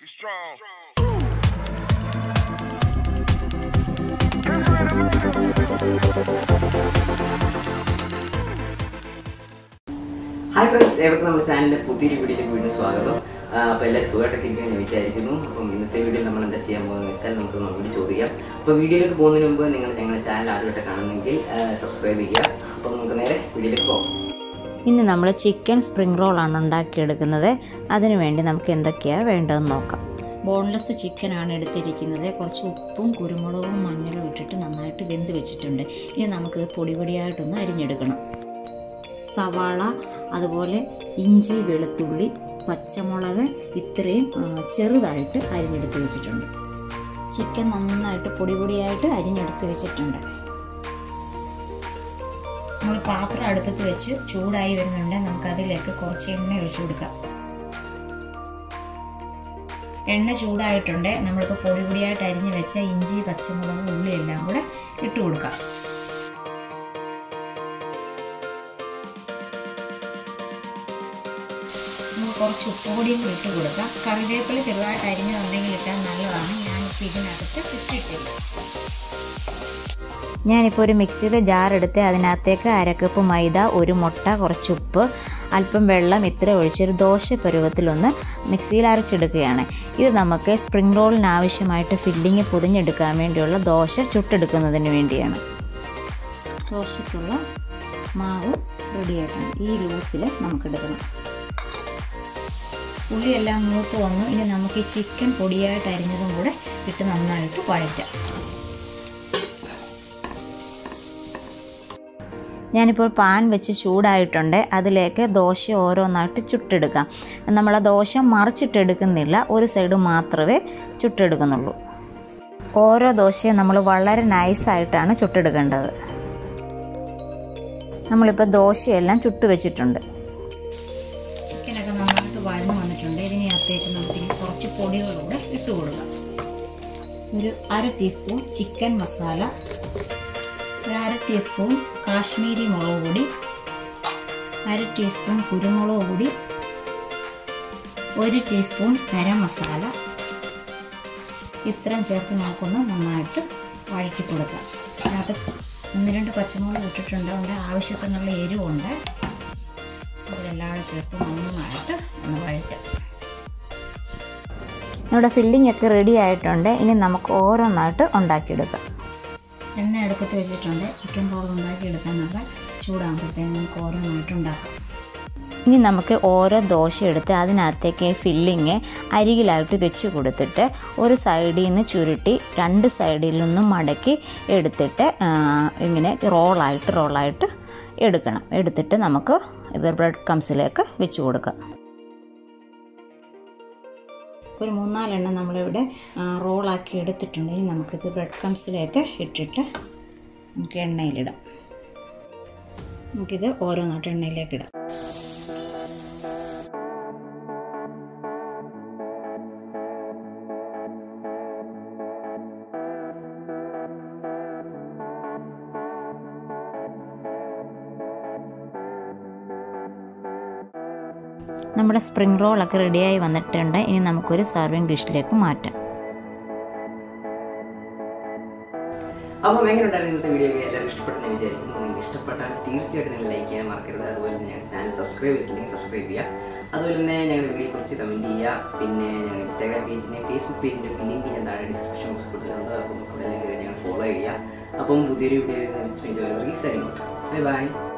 You strong. Hi friends ഏവർക്കും നമ്മുടെ ചാനലിലെ പുതിയൊരു വീഡിയോയിലേക്ക് വീണ്ടും സ്വാഗതം അപ്പോൾ എല്ലാവരും സുഖമായിട്ടൊക്കെ ഇരിക്കുന്ന ഞാൻ വിചാരിക്കുന്നു അപ്പം ഇന്നത്തെ വീഡിയോയിൽ നമ്മൾ എന്താ ചെയ്യാൻ പോകുന്നത് വെച്ചാൽ നമുക്ക് മറുപടി ചോദിക്കാം അപ്പോൾ വീഡിയോയിലേക്ക് പോകുന്നതിന് മുമ്പ് നിങ്ങൾ ഞങ്ങളുടെ ചാനൽ ആദ്യമായിട്ട് കാണുന്നെങ്കിൽ സബ്സ്ക്രൈബ് ചെയ്യുക അപ്പം നമുക്ക് നേരെ വീഡിയോയിലേക്ക് പോകാം ഇന്ന് നമ്മൾ ചിക്കൻ സ്പ്രിംഗ് റോളാണ് ഉണ്ടാക്കിയെടുക്കുന്നത് അതിനു വേണ്ടി നമുക്ക് എന്തൊക്കെയാണ് വേണ്ടതെന്ന് നോക്കാം ബോൺലെസ് ചിക്കനാണ് എടുത്തിരിക്കുന്നത് കുറച്ച് ഉപ്പും കുരുമുളകും മഞ്ഞളും ഇട്ടിട്ട് നന്നായിട്ട് വെന്ത് വെച്ചിട്ടുണ്ട് ഇനി നമുക്ക് പൊടി പൊടിയായിട്ടൊന്ന് അരിഞ്ഞെടുക്കണം സവാള അതുപോലെ ഇഞ്ചി വെളുത്തുള്ളി പച്ചമുളക് ഇത്രയും ആ, ചെറുതായിട്ട് അരിഞ്ഞെടുത്ത് വെച്ചിട്ടുണ്ട് ചിക്കൻ നന്നായിട്ട് പൊടി പൊടിയായിട്ട് അരിഞ്ഞെടുത്ത് വെച്ചിട്ടുണ്ട് നമ്മൾ പാത്രം അടുപ്പത്ത് വെച്ച് ചൂടായി വരുന്നുണ്ട് നമുക്ക് അതിലേക്ക് കുറച്ച് എണ്ണ ഒഴിച്ചു കൊടുക്കാം എണ്ണ ചൂടായിട്ടുണ്ട് നമ്മളിപ്പോൾ പൊടി പൊടിയായിട്ട് അരിഞ്ഞ് വെച്ച ഇഞ്ചി പച്ചമുളക് ഉള്ളി എല്ലാം കൂടെ ഇട്ട് കൊടുക്കാം നമുക്ക് കുറച്ച് ഉപ്പ് പൊടിയും കൂടി ഇട്ട് കൊടുക്കാം കറിവേപ്പില ചെറുതായിട്ട് അരിഞ്ഞതുണ്ടെങ്കിൽ ഇട്ടാൽ നല്ലതാണ് ഞാനിപ്പോൾ ഇതിനകത്ത് ഇട്ടിട്ടില്ല ഞാനിപ്പോൾ ഒരു മിക്സിയുടെ ജാർ എടുത്ത് അതിനകത്തേക്ക് അരക്കപ്പ് മൈദ ഒരു മുട്ട കുറച്ച് ഉപ്പ് അല്പം വെള്ളം ഇത്ര ഒഴിച്ചൊരു ദോശ പരുവത്തിലൊന്ന് മിക്സിയിൽ അരച്ചെടുക്കുകയാണ് ഇത് നമുക്ക് സ്പ്രിംഗ് റോളിന് ആവശ്യമായിട്ട് ഫില്ലിങ് പൊതിഞ്ഞെടുക്കാൻ വേണ്ടിയുള്ള ദോശ ചുട്ടെടുക്കുന്നതിന് വേണ്ടിയാണ് ദോശയ്ക്കുള്ള മാവ് റെഡിയായിട്ടുണ്ട് ഈ ലൂസിൽ നമുക്കെടുക്കണം ഉള്ളിയെല്ലാം മൂത്ത് വന്നു ഇനി നമുക്ക് ഈ ചിക്കൻ പൊടിയായിട്ട് അരിഞ്ഞതും കൂടെ ഇട്ട് നന്നായിട്ട് വഴറ്റാം ഞാനിപ്പോൾ പാൻ വെച്ച് ചൂടായിട്ടുണ്ട് അതിലേക്ക് ദോശ ഓരോന്നായിട്ട് ചുട്ടെടുക്കാം നമ്മൾ ആ ദോശ മറിച്ചിട്ടെടുക്കുന്നില്ല ഒരു സൈഡ് മാത്രമേ ചുട്ടെടുക്കുന്നുള്ളൂ ഓരോ ദോശയും നമ്മൾ വളരെ നൈസായിട്ടാണ് ചുട്ടെടുക്കേണ്ടത് നമ്മളിപ്പോൾ ദോശയെല്ലാം ചുട്ട് വെച്ചിട്ടുണ്ട് ചിക്കനൊക്കെ നന്നായിട്ട് വഴന്നു വന്നിട്ടുണ്ട് ഇതിനകത്തേക്ക് നമുക്ക് ഇനി കുറച്ച് പൊടികളൂടെ ഇട്ട് കൊടുക്കാം ഒരു അര ടീസ്പൂൺ ചിക്കൻ മസാല ഒരു അര ടീസ്പൂൺ കാശ്മീരി മുളക് പൊടി അര ടീസ്പൂൺ കുരുമുളക് പൊടി ഒരു ടീസ്പൂൺ ഗരം മസാല ഇത്രയും ചേർത്ത് നമുക്കൊന്ന് നന്നായിട്ട് വഴറ്റി കൊടുക്കാം അതിനകത്ത് ഒന്ന് രണ്ട് പച്ചമുളക് ഇട്ടിട്ടുണ്ട് അതിൻ്റെ ആവശ്യത്തിനുള്ള എരിവുണ്ട് ഇതെല്ലാം ചേർത്ത് നന്നായിട്ട് ഒന്ന് വഴറ്റാം നമ്മുടെ ഫില്ലിംഗ് ഒക്കെ റെഡി ആയിട്ടുണ്ട് ഇനി നമുക്ക് ഓരോന്നായിട്ട് ഉണ്ടാക്കിയെടുക്കാം എണ്ണ അടുപ്പത്ത് വെച്ചിട്ടുണ്ട് ചിക്കൻ റോൾ ഉണ്ടാക്കിയെടുക്കാനുള്ള ചൂടാകുമ്പോഴത്തേനും നമുക്ക് ഓരോന്നായിട്ട് ഉണ്ടാക്കാം ഇനി നമുക്ക് ഓരോ ദോശ എടുത്ത് അതിനകത്തേക്ക് ഫില്ലിങ് അരികിലായിട്ട് വെച്ച് കൊടുത്തിട്ട് ഒരു സൈഡിൽ നിന്ന് ചുരുട്ടി രണ്ട് സൈഡിൽ നിന്നും മടക്കി എടുത്തിട്ട് ആ, ഇങ്ങനെ റോളായിട്ട് റോളായിട്ട് എടുക്കണം എടുത്തിട്ട് നമുക്ക് ഇത് ബ്രെഡ് കംസിലേക്ക് വെച്ച് കൊടുക്കാം ഒരു മൂന്നാലെണ്ണം നമ്മളിവിടെ ആ, റോളാക്കി എടുത്തിട്ടുണ്ട് ഇനി നമുക്കിത് ബ്രെഡ് കംസിലേക്ക് ഇട്ടിട്ട് നമുക്ക് എണ്ണയിലിടാം നമുക്കിത് ഓരോന്നായിട്ട് എണ്ണയിലേക്ക് ഇടാം നമ്മുടെ സ്പ്രിംഗ് റോളൊക്കെ റെഡിയായി വന്നിട്ടുണ്ട് ഇനി നമുക്കൊരു സർവിങ് ഡിഷിലേക്ക് മാറ്റാം അപ്പം എങ്ങനെയുണ്ടായിരുന്നു ഇന്നത്തെ വീഡിയോ എല്ലാവരും ഇഷ്ടപ്പെട്ടെന്ന് ഞാൻ വിചാരിക്കുന്നു നിങ്ങൾക്ക് ഇഷ്ടപ്പെട്ടാൽ തീർച്ചയായിട്ടും നിങ്ങൾ ലൈക്ക് ചെയ്യാൻ മറക്കരുത് അതുപോലെ തന്നെ ഞങ്ങളുടെ ചാനൽ സബ്സ്ക്രൈബ് ചെയ്തിട്ടില്ലെങ്കിൽ സബ്സ്ക്രൈബ് ചെയ്യുക അതുപോലെ തന്നെ ഞങ്ങളുടെ വീഡിയോയെ കുറിച്ച് കമൻറ്റ് ചെയ്യുക പിന്നെ ഞങ്ങൾ ഇൻസ്റ്റാഗ്രാം പേജിൻ്റെ ഫേസ്ബുക്ക് പേജിൻ്റെ ഒക്കെ ലിങ്ക് ഞാൻ താഴെ ഡിസ്ക്രിപ്ഷൻ ബോക്സ് കൊടുത്തിട്ടുണ്ട് അപ്പം അവിടെ കയറി ഞങ്ങൾ ഫോളോ ചെയ്യുക അപ്പം പുതിയൊരു വീഡിയോ വരുന്ന ബൈ ബൈ